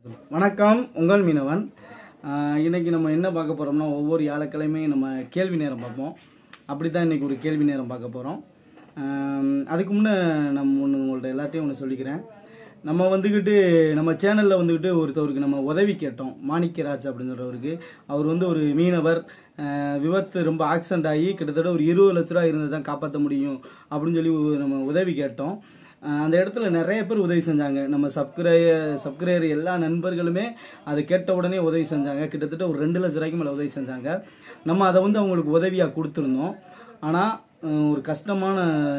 வணக்கம் உங்கள் மீனவன் ஆஹ் இன்னைக்கு நம்ம என்ன பார்க்க போறோம்னா ஒவ்வொரு வியாழக்கிழமையும் நம்ம கேள்வி நேரம் பார்ப்போம் அப்படி தான் இன்னைக்கு ஒரு கேள்வி நேரம் பார்க்க போகிறோம் அதுக்கு முன்னே நம்ம ஒன்று உங்கள்ட்ட எல்லாத்தையும் ஒன்று சொல்லிக்கிறேன் நம்ம வந்துக்கிட்டு நம்ம சேனலில் வந்துக்கிட்டு ஒருத்தவருக்கு நம்ம உதவி கேட்டோம் மாணிக்கராஜ் அப்படின்னு சொல்கிறவருக்கு அவர் வந்து ஒரு மீனவர் ஆஹ் விபத்து ரொம்ப ஆக்சிடென்ட் ஆகி கிட்டத்தட்ட ஒரு இருபது லட்ச ரூபா இருந்து தான் காப்பாற்ற முடியும் அப்படின்னு சொல்லி நம்ம உதவி கேட்டோம் ஆஹ் அந்த இடத்துல நிறைய பேர் உதவி செஞ்சாங்க நம்ம சப்ஸ்கிரையர் சப்ஸ்கிரையர் எல்லா நண்பர்களுமே அதை கேட்ட உடனே உதவி செஞ்சாங்க கிட்டத்தட்ட ஒரு ரெண்டு லட்ச ரூபாய்க்கு மேலே உதவி செஞ்சாங்க நம்ம அதை வந்து அவங்களுக்கு உதவியாக கொடுத்துருந்தோம் ஆனால் ஒரு கஷ்டமான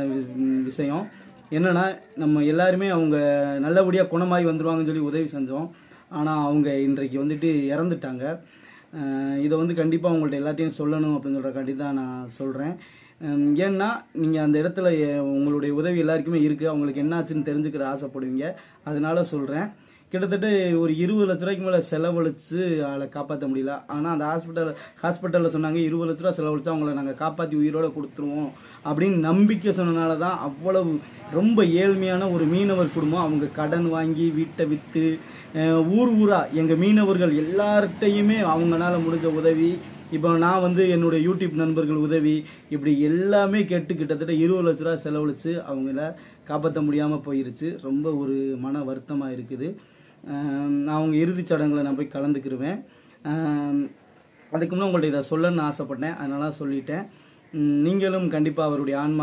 வி- விஷயம் என்னன்னா நம்ம எல்லாருமே அவங்க நல்லபடியாக குணமாகி வந்துருவாங்கன்னு சொல்லி உதவி செஞ்சோம் ஆனால் அவங்க இன்றைக்கு வந்துட்டு இறந்துட்டாங்க அஹ் இதை வந்து கண்டிப்பாக உங்கள்ட்ட எல்லாத்தையும் சொல்லணும் அப்படின்னு சொல்கிறக்காண்டி தான் நான் சொல்கிறேன் ஏன்னா நீங்கள் அந்த இடத்துல எ- உங்களுடைய உதவி எல்லாருக்குமே இருக்குது அவங்களுக்கு என்னாச்சுன்னு தெரிஞ்சுக்கிற ஆசைப்படுவீங்க அதனால சொல்கிறேன் கிட்டத்தட்ட ஒரு இருபது லட்ச ரூபாய்க்கு மேலே செலவழித்து ஆளை காப்பாற்ற முடியல ஆனால் அந்த ஹாஸ்பிட்டல் ஹாஸ்பிட்டலில் சொன்னாங்க இருபது லட்ச ரூபா செலவழிச்சு அவங்கள நாங்கள் காப்பாற்றி உயிரோட கொடுத்துருவோம் அப்படின்னு நம்பிக்கை சொன்னனால தான் அவ்வளவு ரொம்ப ஏழ்மையான ஒரு மீனவர் குடும்பம் அவங்க கடன் வாங்கி வீட்டை விற்று ஊர் ஊரா எங்கள் மீனவர்கள் எல்லார்ட்டையுமே அவங்கனால முடிஞ்ச உதவி இப்போ நான் வந்து என்னுடைய யூடியூப் நண்பர்கள் உதவி இப்படி எல்லாமே கேட்டு கிட்டத்தட்ட இருபது லட்ச ரூபா செலவழித்து அவங்கள காப்பாற்ற முடியாமல் போயிருச்சு ரொம்ப ஒரு மன வருத்தமாக இருக்குது ஆம், நான் அவங்க இறுதிச் சடங்குல நான் போய் கலந்துக்கிருவேன் ஆம், அதுக்கு முன்னே உங்கள்ட்ட இதை சொல்லணும்னு ஆசைப்பட்டேன் அதனால சொல்லிட்டேன் ம், நீங்களும் கண்டிப்பாக அவருடைய ஆன்மா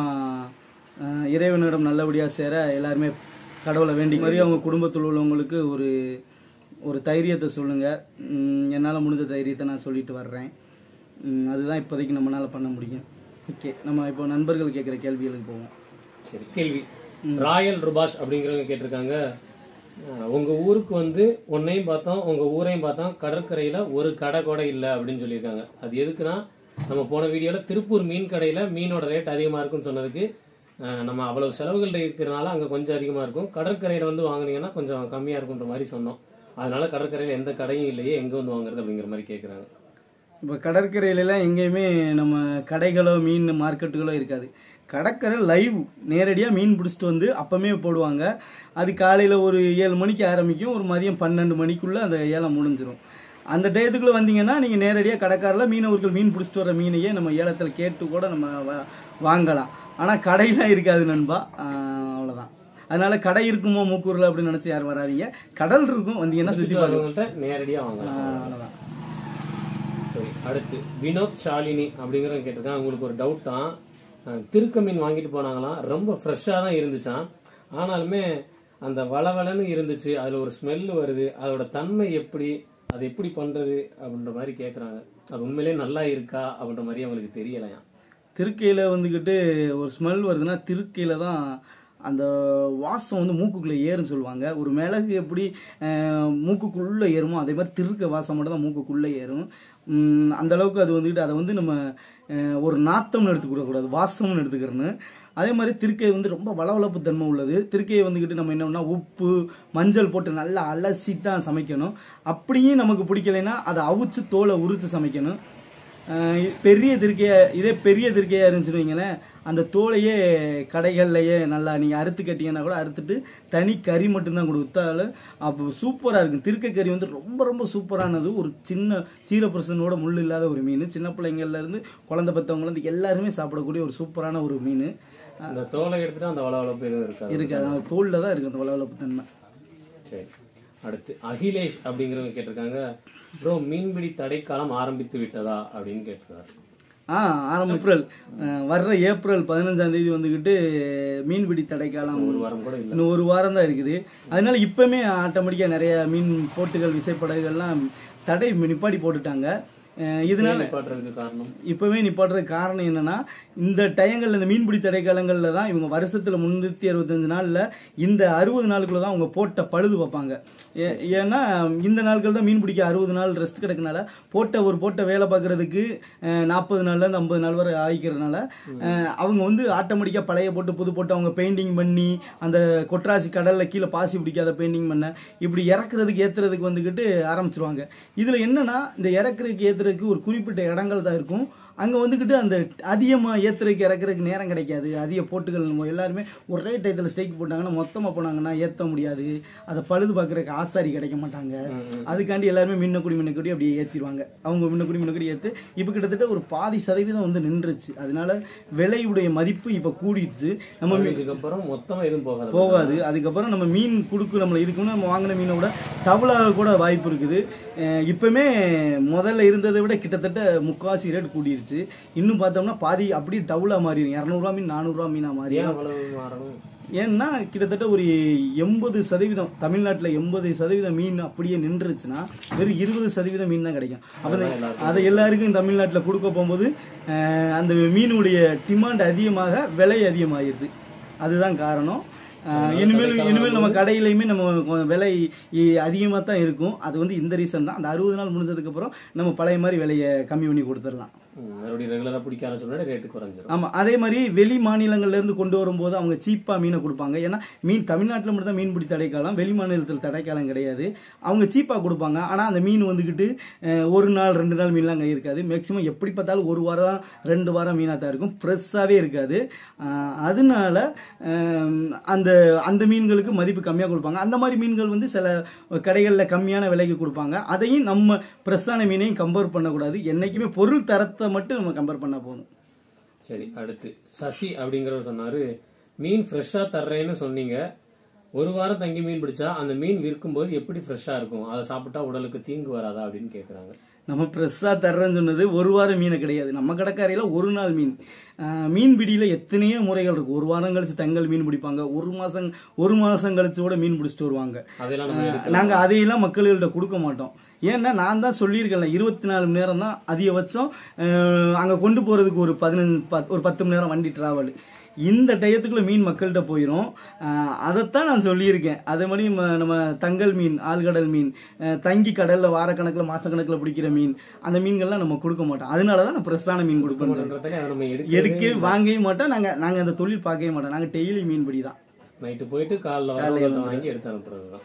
ஆஹ், இறைவனிடம் நல்லபடியாக சேர எல்லாருமே கடவுளை வேண்டி மாதிரி அவங்க குடும்பத்தில் உள்ளவங்களுக்கு ஒரு ஒரு தைரியத்தை சொல்லுங்கள் என்னால் முடிஞ்ச தைரியத்தை நான் சொல்லிட்டு வர்றேன் ம், அதுதான் இப்போதைக்கு நம்மளால் பண்ண முடியும் ஓகே நம்ம இப்போ நண்பர்கள் கேட்குற கேள்விகளுக்கு போவோம் சரி கேள்வி ராயல் ருபாஷ் அப்படிங்கிறவங்க கேட்டிருக்காங்க அஹ், உங்க ஊருக்கு வந்து உன்னையும் பார்த்தோம் உங்க ஊரையும் பார்த்தோம் கடற்கரையில ஒரு கடை கூட இல்ல அப்படின்னு சொல்லியிருக்காங்க அது எதுக்குன்னா நம்ம போன வீடியோல திருப்பூர் மீன் கடையில மீனோட ரேட் அதிகமா இருக்குன்னு சொன்னதுக்கு அஹ், நம்ம அவ்வளவு செலவுகள் இருக்கிறனால அங்க கொஞ்சம் அதிகமா இருக்கும் கடற்கரையில வந்து வாங்குனீங்கன்னா கொஞ்சம் கம்மியா இருக்குன்ற மாதிரி சொன்னோம் அதனால கடற்கரையில எந்த கடையும் இல்லையே எங்க வந்து வாங்குறது அப்படிங்கிற மாதிரி கேக்குறாங்க இப்போ கடற்கரையிலலாம் எங்கேயுமே நம்ம கடைகளோ மீன் மார்க்கெட்டுகளோ இருக்காது கடற்கரை லைவ் நேரடியாக மீன் பிடிச்சிட்டு வந்து அப்பமே போடுவாங்க அது காலையில் ஒரு ஏழு மணிக்கு ஆரம்பிக்கும் ஒரு மதியம் பன்னெண்டு மணிக்குள்ளே அந்த ஏலம் முடிஞ்சிடும் அந்த டயத்துக்குள்ளே வந்தீங்கன்னா நீங்கள் நேரடியாக கடைக்காரில் மீனவர்கள் மீன் பிடிச்சிட்டு வர மீனையே நம்ம ஏலத்தில் கேட்டு கூட நம்ம வா- வாங்கலாம் ஆனால் கடையெல்லாம் இருக்காது நண்பா ஆஹ் அவ்வளவுதான் அதனால கடை இருக்குமோ மூக்கூரில் அப்படின்னு நினச்சி யாரும் வராதீங்க கடல் இருக்கும் வந்தீங்கன்னா சுற்றி சுற்றி வரவங்கள்ட்ட நேரடியா வாங்கலாம் அவ்வளோதான் சரி அடுத்து வினோத் ஷாலினி அப்படிங்கிறவங்க கேட்டிருக்காங்க அவங்களுக்கு ஒரு டவுட்டாம் திருக்க மீன் வாங்கிட்டு போனாங்களாம் ரொம்ப ஃப்ரெஷ்ஷாக தான் இருந்துச்சாம் ஆனாலுமே அந்த வளவளன்னு இருந்துச்சு அதுல ஒரு ஸ்மெல் வருது அதோட தன்மை எப்படி அது எப்படி பண்றது அப்படின்ற மாதிரி கேக்குறாங்க அது உண்மையிலேயே நல்லா இருக்கா அப்படின்ற மாதிரி அவங்களுக்கு தெரியலையாம் திருக்கையில் வந்துக்கிட்டு ஒரு ஸ்மெல் வருதுன்னா திருக்கையில் தான் அந்த வாசம் வந்து மூக்குக்குள்ளே ஏறுன்னு சொல்லுவாங்க ஒரு மிளகு எப்படி அஹ், மூக்குக்குள்ளே ஏறுமோ அதே மாதிரி திருக்க வாசம் மட்டும் தான் மூக்குக்குள்ளே ஏறும் உம், அந்த அளவுக்கு அது வந்துக்கிட்டு அதை வந்து நம்ம அஹ், ஒரு நாத்தம்னு எடுத்துக்கூடக்கூடாது வாசம்னு எடுத்துக்கிறேன்னு அதே மாதிரி திருக்கை வந்து ரொம்ப வளவளப்பு தன்மை உள்ளது திருக்கையை வந்துக்கிட்டு நம்ம என்னன்னா உப்பு மஞ்சள் போட்டு நல்லா அலசி தான் சமைக்கணும் அப்படியும் நமக்கு பிடிக்கலைன்னா அதை அவிச்சு தோலை உரித்து சமைக்கணும் அஹ் பெரிய திருக்கையா இதே பெரிய திருக்கையா இருந்துச்சுன்னு வைங்களேன் அந்த தோலையே கடைகள்லயே நல்லா நீங்க அறுத்து கட்டிங்கன்னா கூட அறுத்துட்டு தனி கறி மட்டும்தான் கொடுத்தாலும் அப்போ சூப்பரா இருக்கும் திருக்கை கறி வந்து ரொம்ப ரொம்ப சூப்பரானது ஒரு சின்ன சீரப்பரசனோட முள் இல்லாத ஒரு மீன் சின்ன பிள்ளைங்கள்ல இருந்து குழந்தை பெற்றவங்கல இருந்து எல்லாருமே சாப்பிடக்கூடிய ஒரு சூப்பரான ஒரு மீன் அந்த தோலை எடுத்துட்டு அந்த வளவளப்பு எதுவும் இருக்காது இருக்கு அது அந்த தோல்ல தான் இருக்கு அந்த வளவளப்பு தன்மை சரி அடுத்து அகிலேஷ் அப்படிங்கிறவங்க கேட்டிருக்காங்க ப்ரோ மீன்பிடி தடைக்காலம் ஆரம்பித்து விட்டதா அப்படின்னு கேட்டிருக்காரு ஆ ஆரம்ப ஏப்ரல் அஹ் வர்ற ஏப்ரல் பதினஞ்சாம் தேதி வந்துக்கிட்டு மீன்பிடி தடைக்காலம் ஒரு வாரம் கூட இல்ல இன்னும் ஒரு வாரம் தான் இருக்குது அதனால இப்பவுமே ஆட்டோமேட்டிக்கா நிறைய மீன் போட்டுகள் விசைப்படகுகள்லாம் தடை நிப்பாடி போட்டுட்டாங்க அஹ் இதனால நிப்பாட்டுறதுக்கு காரணம் இப்பவே நிப்பாட்டுறதுக்கு காரணம் என்னன்னா இந்த டயங்கள்ல இந்த மீன்பிடி தடைக்காலங்கள்ல தான் இவங்க வருஷத்துல முன்னூத்தி அறுபத்தஞ்சு நாள்ல இந்த அறுபது நாளுக்குள்ள தான் அவங்க போட்ட பழுது வைப்பாங்க ஏ- ஏன்னா இந்த நாட்கள் தான் மீன் பிடிக்க அறுபது நாள் ரெஸ்ட் கிடக்குனால போட்ட ஒரு போட்ட வேலை பார்க்கறதுக்கு நாற்பது நாள்ல இருந்து ஐம்பது நாள் வரை ஆகிக்கிறதுனால அஹ், அவங்க வந்து ஆட்டோமேட்டிக்கா பழைய போட்டு புது போட்டு அவங்க பெயிண்டிங் பண்ணி அந்த கொட்ராசி கடல்ல கீழே பாசி பிடிக்காத பெயிண்டிங் பண்ண இப்படி இறக்குறதுக்கு ஏத்துறதுக்கு வந்துக்கிட்டு ஆரம்பிச்சிருவாங்க இதுல என்னன்னா இந்த இறக்குறதுக்கு ஏத்துறதுக்கு ஏத்துறதுக்கு ஒரு குறிப்பிட்ட இடங்கள் தான் இருக்கும் அங்க வந்துகிட்டு அந்த அதிகமா ஏத்துறதுக்கு இறக்குறதுக்கு நேரம் கிடைக்காது அதிக போட்டுகள் நம்ம எல்லாருமே ஒரே டயத்தில் ஸ்டேக் போட்டாங்கன்னா மொத்தமா போனாங்கன்னா ஏத்த முடியாது அதை பழுது பார்க்கறதுக்கு ஆசாரி கிடைக்க மாட்டாங்க அதுக்காண்டி எல்லாருமே மின்னக்குடி மின்னக்குடி அப்படியே ஏத்திடுவாங்க அவங்க மின்னக்குடி மின்னக்குடி ஏத்து இப்போ கிட்டத்தட்ட ஒரு பாதி சதவீதம் வந்து நின்றுச்சு அதனால விலையுடைய மதிப்பு இப்போ கூடிடுச்சு நம்ம மீ- இதுக்கப்புறம் மொத்தமா எதுவும் போகாது போகாது அதுக்கப்புறம் நம்ம மீன் குடுக்கு நம்மள இருக்குன்னு நம்ம வாங்கின மீனை விட டபுளாக கூட வாய்ப்பு இருக்குது அஹ் இப்பவுமே முதல்ல இருந்ததை விட கிட்டத்தட்ட முக்காவாசி ரேட் கூடிருச்சு இன்னும் பார்த்தோம்னா பாதி அப்படியே டபுளாக மாறிடும் இரநூறுவா மீன் நானூறுரூவா மீனா மாறி ஏன் அவ்வளவு மாறணும் ஏன்னா கிட்டத்தட்ட ஒரு எண்பது சதவீதம் தமிழ்நாட்டில் எண்பது சதவீதம் மீன் அப்படியே நின்றுச்சுன்னா வெறும் இருபது சதவீதம் மீன் தான் கிடைக்கும் அப்போ அதை எல்லாருக்கும் தமிழ்நாட்டில் கொடுக்க போகும்போது அஹ், அந்த மீனுடைய டிமாண்ட் அதிகமாக விலை அதிகமாகிடுது அதுதான் காரணம் அஹ், இனிமேல் இனிமேல் நம்ம கடையிலையுமே நம்ம கொ- விலை அதிகமாக தான் இருக்கும் அது வந்து இந்த ரீசன் தான் அந்த அறுபது நாள் முடிஞ்சதுக்கு அப்புறம் நம்ம பழைய மாதிரி விலையை கம்மி பண்ணி கொடுத்துடலாம் ம், மறுபடியும் ரெகுலரா பிடிக்க ஆரம்பிச்சோம்னா ரேட்டு குறைஞ்சிரும் ஆமா அதே மாதிரி வெளி மாநிலங்கள்ல இருந்து கொண்டு வரும்போது அவங்க சீப்பா மீனை கொடுப்பாங்க ஏன்னா மீன் தமிழ்நாட்டில் மட்டும் தான் மீன்பிடி தடைக்காலம் வெளி மாநிலத்தில் தடைக்காலம் கிடையாது அவங்க சீப்பா கொடுப்பாங்க ஆனா அந்த மீன் வந்துக்கிட்டு அஹ், ஒரு நாள் ரெண்டு நாள் மீன்லாம் அங்கே இருக்காது மேக்சிமம் எப்படி பார்த்தாலும் ஒரு வாரம் ரெண்டு வாரம் மீனாக தான் இருக்கும் ஃப்ரெஷ்ஷாகவே இருக்காது அஹ், அதனால அஹ், அந்த அந்த மீன்களுக்கு மதிப்பு கம்மியாக கொடுப்பாங்க அந்த மாதிரி மீன்கள் வந்து சில கடைகளில் கம்மியான விலைக்கு கொடுப்பாங்க அதையும் நம்ம ஃப்ரெஷ்ஷான மீனையும் கம்பேர் பண்ணக்கூடாது என்னைக்குமே பொருள் தரத்தை மட்டும் நம்ம கம்பேர் பண்ணால் போதும் சரி அடுத்து சசி அப்படிங்கிறவர் சொன்னாரு மீன் ஃப்ரெஷ்ஷா தர்றேன்னு சொன்னீங்க ஒரு வாரம் தங்கி மீன் பிடிச்சா அந்த மீன் விற்கும்போது எப்படி ஃப்ரெஷ்ஷா இருக்கும் அதை சாப்பிட்டா உடலுக்கு தீங்கு வராதா அப்படின்னு கேக்குறாங்க நம்ம ஃப்ரெஷ்ஷாக தர்றேன்னு சொன்னது ஒரு வாரம் மீனை கிடையாது நம்ம கடைக்காரையில் ஒரு நாள் மீன் ஆஹ் மீன் பிடியில் எத்தனையோ முறைகள் இருக்கு ஒரு வாரம் கழிச்சு தங்கள் மீன் பிடிப்பாங்க ஒரு மாசம் ஒரு மாசம் கழிச்சு கூட மீன் பிடிச்சிட்டு வருவாங்க அதெல்லாம் நம்ம எடுக்க நாங்க அதையெல்லாம் மக்கள்கிட்ட கொடுக்க மாட்டோம் ஏன்னா நான் தான் சொல்லியிருக்கேன்ல இருபத்தி நாலு மணி நேரம் தான் அதிகபட்சம் அஹ், அங்க கொண்டு போறதுக்கு ஒரு பதினஞ்சு பத்- ஒரு பத்து மணி நேரம் வண்டி டிராவல் இந்த டயத்துக்குள்ள மீன் மக்கள்கிட்ட போயிடும் அஹ், அதைத்தான் நான் சொல்லியிருக்கேன் அதே மாதிரி ம- நம்ம தங்கல் மீன் ஆழ்கடல் மீன் அஹ், தங்கி கடல்ல வாரக்கணக்கில் மாசக்கணக்கில் பிடிக்கிற மீன் அந்த மீன்கள்லாம் நம்ம கொடுக்க மாட்டோம் அதனால தான் நான் பிரஸ்தான மீன் கொடுக்கணும் பண்றதுல அதை நம்ம எடுக்க எடுக்கவே வாங்கவே மாட்டோம் நாங்க நாங்க அந்த தொழில் பார்க்கவே மாட்டோம் நாங்க டெய்லி மீன்பிடி தான் நைட்டு போயிட்டு காலைல வர வாங்கி எடுத்து அனுப்புறதுதான்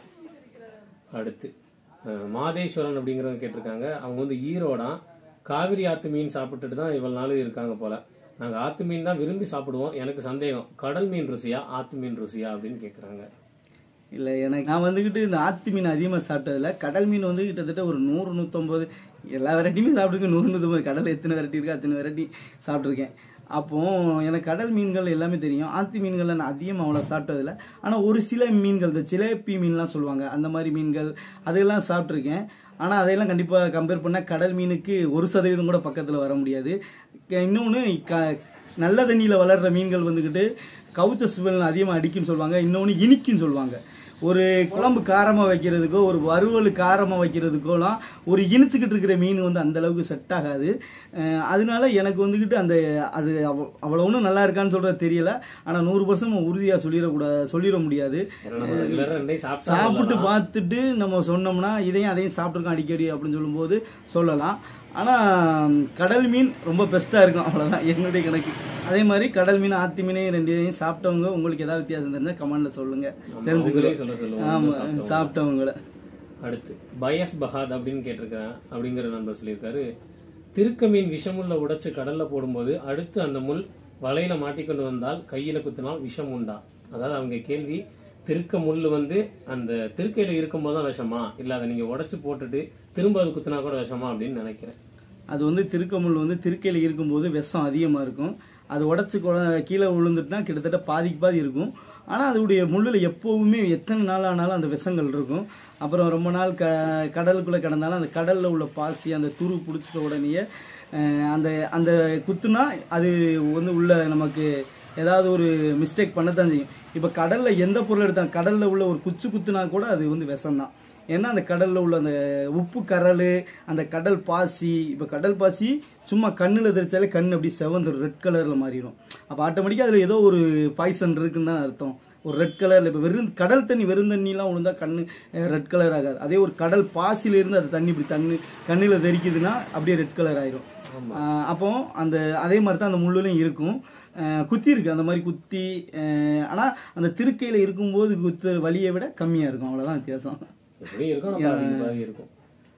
அடுத்து அஹ், மாதேஸ்வரன் அப்படிங்கிறவங்க கேட்டிருக்காங்க அவங்க வந்து ஈரோடா காவிரி ஆத்து மீன் சாப்பிட்டுட்டு தான் இவ்வளவு நாள் இருக்காங்க போல நாங்க ஆத்து மீன் தான் விரும்பி சாப்பிடுவோம் எனக்கு சந்தேகம் கடல் மீன் ருசியா ஆத்து மீன் ருசியா அப்படின்னு கேக்குறாங்க இல்ல எனக்கு நான் வந்துகிட்டு இந்த ஆத்து மீன் அதிகமா சாப்பிட்டதில்ல கடல் மீன் வந்து கிட்டத்தட்ட ஒரு நூறு நூத்தொன்பது எல்லா வெரைட்டியுமே சாப்பிட்டுருக்கேன் நூறு நூத்தொன்பது கடல் எத்தனை வெரைட்டி இருக்கோ அத்தனை வெரைட்டி சாப்பிட்ருக்கேன் அப்போ எனக்கு கடல் மீன்கள் எல்லாமே தெரியும் ஆத்து மீன்களை நான் அதிகமாக அவ்வளோ சாப்பிட்டதில்ல ஆனால் ஒரு சில மீன்கள் இந்த சிலேப்பி மீன்லாம் சொல்லுவாங்க அந்த மாதிரி மீன்கள் அதெல்லாம் சாப்பிட்ருக்கேன் ஆனால் அதையெல்லாம் கண்டிப்பாக கம்பேர் பண்ணால் கடல் மீனுக்கு ஒரு சதவீதம் கூட பக்கத்தில் வர முடியாது இன்னொன்று க நல்ல தண்ணியில் வளர்ற மீன்கள் வந்துக்கிட்டு கவுச்ச சுவல் அதிகமாக அடிக்குன்னு சொல்லுவாங்க இன்னொன்று இனிக்குன்னு சொல்லுவாங்க ஒரு குழம்பு காரமாக வைக்கிறதுக்கோ ஒரு வறுவல் காரமாக வைக்கிறதுக்கோலாம் ஒரு இனிச்சுக்கிட்டு இருக்கிற மீன் வந்து அந்த அளவுக்கு செட் ஆகாது அஹ் அதனால எனக்கு வந்துக்கிட்டு அந்த அது அவ- அவ்வளவு ஒன்றும் நல்லா இருக்கான்னு சொல்றது தெரியல ஆனால் நூறு பர்சன்ட் உறுதியாக சொல்லிடக்கூடாது சொல்லிட முடியாது ஏன்னா நம்ம ரெகுலரா ரெண்டையும் சாப்பிட்டா சாப்பிட்டு பார்த்துட்டு நம்ம சொன்னோம்னா இதையும் அதையும் சாப்பிட்ருக்கோம் அடிக்கடி அப்படின்னு சொல்லும்போது சொல்லலாம் ஆனால் கடல் மீன் ரொம்ப பெஸ்ட்டாக இருக்கும் அவ்வளோதான் என்னுடைய கணக்கு அதே மாதிரி கடல் மீன் ஆத்தி மீனையும் ரெண்டு இதையும் சாப்பிட்டவங்க உங்களுக்கு ஏதாவது வித்தியாசம் தெரிஞ்சால் கமெண்ட்ல சொல்லுங்க தெரிஞ்சுக்கிறோம் அவங்களே சொல்ல சொல்லுவோம் ஆமாம் சாப்பிட்டவங்கள அடுத்து பயஸ் பஹாத் அப்படின்னு கேட்டிருக்கிறேன் அப்படிங்கிற நண்பர் சொல்லியிருக்காரு திருக்க மீன் விஷமுள்ள உடைச்சு கடல்ல போடும்போது அடுத்து அந்த முள் வலையில மாட்டிக்கொண்டு வந்தால் கையில குத்தினால் விஷம் உண்டா அதாவது அவங்க கேள்வி திருக்க முள் வந்து அந்த திருக்கையில இருக்கும்போது தான் விஷமா இல்ல அதை நீங்க உடைச்சு போட்டுட்டு திரும்ப அது குத்தினா கூட விஷமா அப்படின்னு நினைக்கிறேன் அது வந்து திருக்கமுள் வந்து திருக்கையில் இருக்கும்போது விஷம் அதிகமாக இருக்கும் அது உடச்சி கீழே விழுந்துட்டுனா கிட்டத்தட்ட பாதிக்கு பாதி இருக்கும் ஆனால் அதோடைய முள்ளில் எப்போவுமே எத்தனை நாள் ஆனாலும் அந்த விஷங்கள் இருக்கும் அப்புறம் ரொம்ப நாள் க கடலுக்குள்ளே கிடந்தாலும் அந்த கடலில் உள்ள பாசி அந்த துரு பிடிச்சிட்ட உடனேயே அஹ், அந்த அந்த குத்துனா அது வந்து உள்ள நமக்கு ஏதாவது ஒரு மிஸ்டேக் பண்ணத்தான் செய்யும் இப்போ கடலில் எந்த பொருள் எடுத்தாலும் கடலில் உள்ள ஒரு குச்சு குத்துனா கூட அது வந்து விஷம்தான் ஏன்னா அந்த கடல்ல உள்ள அந்த உப்பு கரல் அந்த கடல் பாசி இப்போ கடல் பாசி சும்மா கண்ணில் தெரிச்சாலே கண் அப்படி செவந்துடும் ரெட் கலரில் மாறிடும் அப்போ ஆட்டோமேட்டிக்காக அதில் ஏதோ ஒரு பாய்சன் இருக்குன்னு தான் அர்த்தம் ஒரு ரெட் கலரில் இப்போ வெறும் கடல் தண்ணி வெறும் தண்ணிலாம் விழுந்தா கண்ணு ரெட் கலர் ஆகாது அதே ஒரு கடல் பாசியிலிருந்து அது தண்ணி இப்படி தண்ணி கண்ணில் தெரிக்குதுன்னா அப்படியே ரெட் கலர் ஆயிரும் ஆஹ் அப்போ அந்த அதே மாதிரி தான் அந்த முள்ளுலையும் இருக்கும் ஆஹ் குத்தி இருக்கு அந்த மாதிரி குத்தி ஆஹ் ஆனா அந்த திருக்கையில இருக்கும்போது குத்து வலியை விட கம்மியா இருக்கும் அவ்வளவுதான் வித்தியாசம் எப்படி இருக்கும் நம்ம பாதி பாதி இருக்கும்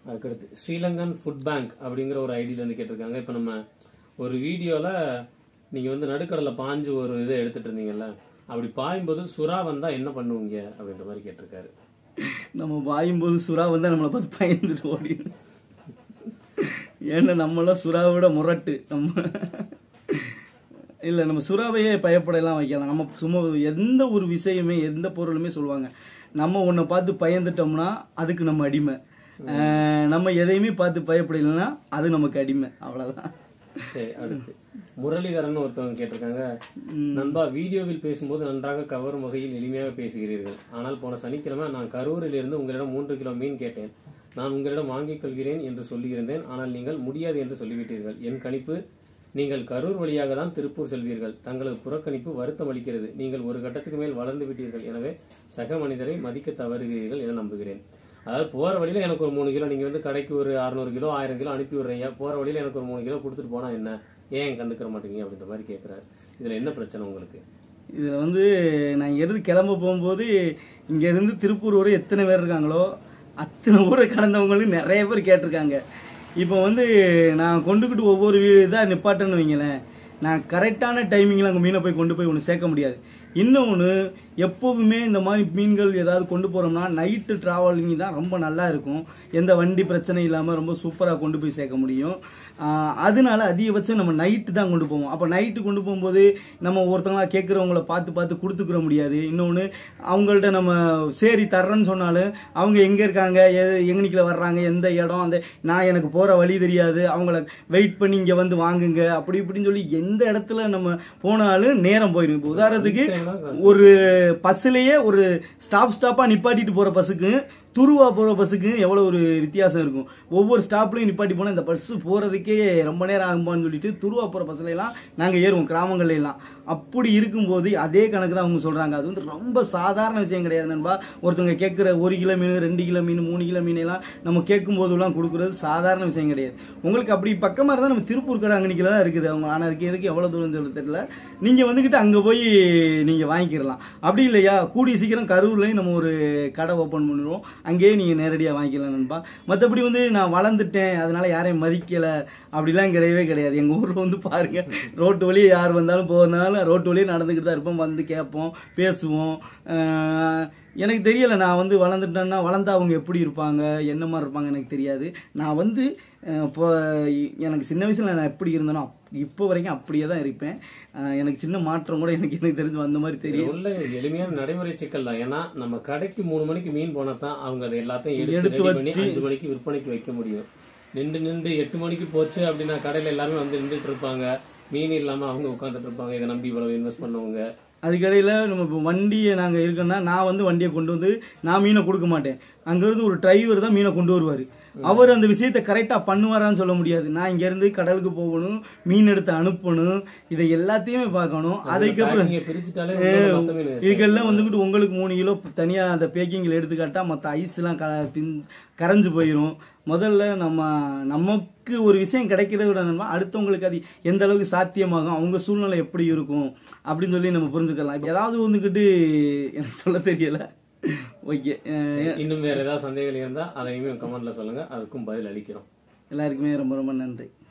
அதுக்கடுத்து ஸ்ரீலங்கன் ஃபுட் பேங்க் அப்படிங்கிற ஒரு ஐடியில இருந்து கேட்டிருக்காங்க இப்போ நம்ம ஒரு வீடியோல நீங்க வந்து நடுக்கடல பாஞ்சு ஒரு இதை எடுத்துட்டு இருந்தீங்கல்ல அப்படி பாயும்போது சுறா வந்தா என்ன பண்ணுவீங்க அப்படின்ற மாதிரி கேட்டிருக்காரு நம்ம வாயும்போது சுறா வந்து நம்மளை பார்த்து பயந்துட்டு ஓடி ஏன்னா நம்மளாம் சுறாவோட முரட்டு நம்ம இல்லை நம்ம சுறாவையே பயப்படலாம் வைக்கலாம் நம்ம சும்மா எந்த ஒரு விஷயமே எந்த பொருளுமே சொல்லுவாங்க நம்ம ஒன்றை பார்த்து பயந்துட்டோம்னா அதுக்கு நம்ம அடிமை அஹ் நம்ம எதையுமே பார்த்து பயப்படலைன்னா அது நமக்கு அடிமை அவ்வளோதான் சரி அடுத்து முரளிதரன் ஒருத்தவங்க கேட்டிருக்காங்க நண்பா வீடியோவில் பேசும்போது நன்றாக கவரும் வகையில் எளிமையாக பேசுகிறீர்கள் ஆனால் போன சனிக்கிழமை நான் கரூரில் இருந்து உங்களிடம் மூன்று கிலோ மீன் கேட்டேன் நான் உங்களிடம் வாங்கிக் கொள்கிறேன் என்று சொல்லியிருந்தேன் ஆனால் நீங்கள் முடியாது என்று சொல்லிவிட்டீர்கள் என் கணிப்பு நீங்கள் கரூர் வழியாக தான் திருப்பூர் செல்வீர்கள் தங்களது புறக்கணிப்பு வருத்தம் அளிக்கிறது நீங்கள் ஒரு கட்டத்துக்கு மேல் வளர்ந்து விட்டீர்கள் எனவே சக மனிதரை மதிக்க தவறுகிறீர்கள் என நம்புகிறேன் அதாவது போற வழியில எனக்கு ஒரு மூணு கிலோ நீங்க வந்து கடைக்கு ஒரு அறுநூறு கிலோ ஆயிரம் கிலோ அனுப்பி விடுறீங்க போற வழியில எனக்கு ஒரு மூணு கிலோ கொடுத்துட்டு போனா என்ன ஏன் கண்டுக்கிற மாட்டீங்க அப்படின்ற மாதிரி கேட்கிறாரு இதுல என்ன பிரச்சனை உங்களுக்கு இதில் வந்து நான் இங்கிருந்து கிளம்ப போகும்போது இங்கேருந்து திருப்பூர் வரை எத்தனை பேர் இருக்காங்களோ அத்தனை ஊரை கடந்தவங்களுக்கு நிறைய பேர் கேட்டிருக்காங்க இப்போ வந்து நான் கொண்டுக்கிட்டு ஒவ்வொரு வீடு இதாக நிப்பாட்டேன்னு வைங்களேன் நான் கரெக்டான டைமிங்கில் அங்கே மீனை போய் கொண்டு போய் ஒன்று சேர்க்க முடியாது இன்னொன்று எப்போவுமே இந்த மாதிரி மீன்கள் ஏதாவது கொண்டு போகிறோம்னா நைட்டு ட்ராவலிங் தான் ரொம்ப நல்லா இருக்கும் எந்த வண்டி பிரச்சனை இல்லாமல் ரொம்ப சூப்பராக கொண்டு போய் சேர்க்க முடியும் ஆஹ் அதனால அதிகபட்சம் நம்ம நைட்டு தான் கொண்டு போவோம் அப்போ நைட்டு கொண்டு போகும்போது நம்ம ஒருத்தவங்களா கேட்குறவங்கள பார்த்து பார்த்து கொடுத்துக்கிற முடியாது இன்னொன்று அவங்கள்ட்ட நம்ம சரி தர்றேன்னு சொன்னாலும் அவங்க எங்கே இருக்காங்க எ- எங்கனிக்கில் வர்றாங்க எந்த இடம் அந்த நான் எனக்கு போகிற வழி தெரியாது அவங்கள வெயிட் பண்ணி இங்கே வந்து வாங்குங்க அப்படி இப்படின்னு சொல்லி எந்த இடத்துல நம்ம போனாலும் நேரம் போயிடும் இப்போ உதாரணத்துக்கு ஒரு பஸ்ஸுலேயே ஒரு ஸ்டாப் ஸ்டாப்பாக நிப்பாட்டிட்டு போகிற பஸ்ஸுக்கு துருவா போகிற பஸ்ஸுக்கு எவ்வளோ ஒரு வித்தியாசம் இருக்கும் ஒவ்வொரு ஸ்டாப்லையும் நிப்பாட்டி போனால் இந்த பஸ்ஸு போகிறதுக்கே ரொம்ப நேரம் ஆகுமான்னு சொல்லிட்டு துருவா போகிற பஸ்ஸுல எல்லாம் நாங்கள் ஏறுவோம் கிராமங்கள்ல எல்லாம் அப்படி இருக்கும்போது அதே கணக்கு தான் அவங்க சொல்கிறாங்க அது வந்து ரொம்ப சாதாரண விஷயம் கிடையாது நண்பா ஒருத்தவங்க கேட்குற ஒரு கிலோ மீன் ரெண்டு கிலோ மீன் மூணு கிலோ மீன் எல்லாம் நம்ம கேட்கும் போதெல்லாம் கொடுக்குறது சாதாரண விஷயம் கிடையாது உங்களுக்கு அப்படி பக்கமாக இருந்தால் நம்ம திருப்பூர் கடை அங்கனிக்கில் தான் இருக்குது அவங்க ஆனால் அதுக்கு எதுக்கு எவ்வளோ தூரம் சொல்ல தெரியல நீங்கள் வந்துக்கிட்டு அங்கே போய் நீங்கள் வாங்கிக்கிறலாம் அப்படி இல்லையா கூடிய சீக்கிரம் கரூர்லேயும் நம்ம ஒரு கடை ஓப்பன் பண்ணிடுவோம் அங்கேயே நீங்கள் நேரடியாக வாங்கிக்கலாம் நண்பா மற்றபடி வந்து நான் வளர்ந்துட்டேன் அதனால யாரையும் மதிக்கலை அப்படிலாம் கிடையவே கிடையாது எங்கள் ஊரில் வந்து பாருங்க ரோட்டு வழியே யார் வந்தாலும் போகிறதுனால ரோட்டு வழியே நடந்துக்கிட்டு தான் இருப்போம் வந்து கேட்போம் பேசுவோம் ஆஹ் எனக்கு தெரியல நான் வந்து வளர்ந்துட்டேன்னா வளர்ந்தா அவங்க எப்படி இருப்பாங்க என்ன மாதிரி இருப்பாங்க எனக்கு தெரியாது நான் வந்து அஹ், இப்போ எனக்கு சின்ன வயசுல நான் எப்படி இருந்தேனோ அப்- இப்போ வரைக்கும் அப்படியே தான் இருப்பேன் அஹ், எனக்கு சின்ன மாற்றம் கூட எனக்கு எனக்கு தெரிஞ்சு வந்த மாதிரி இது தெரியும் உள்ள எளிமையான நடைமுறை சிக்கல் தான் ஏன்னா நம்ம கடைக்கு மூணு மணிக்கு மீன் போனா தான் அவங்க அதை எல்லாத்தையும் எடுத்து எடுத்து ready பண்ணி வச்சு- அஞ்சு மணிக்கு விற்பனைக்கு வைக்க முடியும் நின்று நின்று எட்டு மணிக்கு போச்சு அப்படின்னா கடையில எல்லாருமே வந்து நின்றுட்டு இருப்பாங்க மீன் இல்லாம அவங்க உட்காந்துட்டு இருப்பாங்க இதை நம்பி இவ்வளவு இன்வெஸ்ட் பண்ணவங்க அதுக்கடையில் நம்ம இப்போ வண்டியை நாங்கள் இருக்கோம்னா நான் வந்து வண்டியை கொண்டு வந்து நான் மீனை கொடுக்க மாட்டேன் அங்கேருந்து ஒரு டிரைவர் தான் மீனை கொண்டு வருவார் அவர் அந்த விஷயத்தை கரெக்டாக பண்ணுவாரான்னு சொல்ல முடியாது நான் இங்கேருந்து கடலுக்கு போகணும் மீன் எடுத்து அனுப்பணும் இதை எல்லாத்தையுமே பார்க்கணும் அதுக்கப்புறம் நீங்க பிரிச்சுட்டாலே உங்களோட மொத்த மீன் waste இதுக்கெல்லாம் வந்துக்கிட்டு உங்களுக்கு மூணு கிலோ தனியாக அந்த பேக்கிங்கில் எடுத்துக்காட்டா மற்ற ஐஸ்லாம் க பின் கரைஞ்சு போயிடும் முதல்ல நம்ம நமக்கு ஒரு விஷயம் கிடைக்கிறத விட நம்ம அடுத்தவங்களுக்கு அது எந்த அளவுக்கு சாத்தியமாகும் அவங்க சூழ்நிலை எப்படி இருக்கும் அப்படின்னு சொல்லி நம்ம புரிஞ்சுக்கலாம் இப்ப ஏதாவது வந்துக்கிட்டு எனக்கு சொல்ல தெரியல ஓகே இன்னும் வேற ஏதாவது சந்தேகங்கள் இருந்தா அதையுமே கமெண்ட்ல சொல்லுங்க அதுக்கும் பதில் அளிக்கிறோம் எல்லாருக்குமே ரொம்ப ரொம்ப நன்றி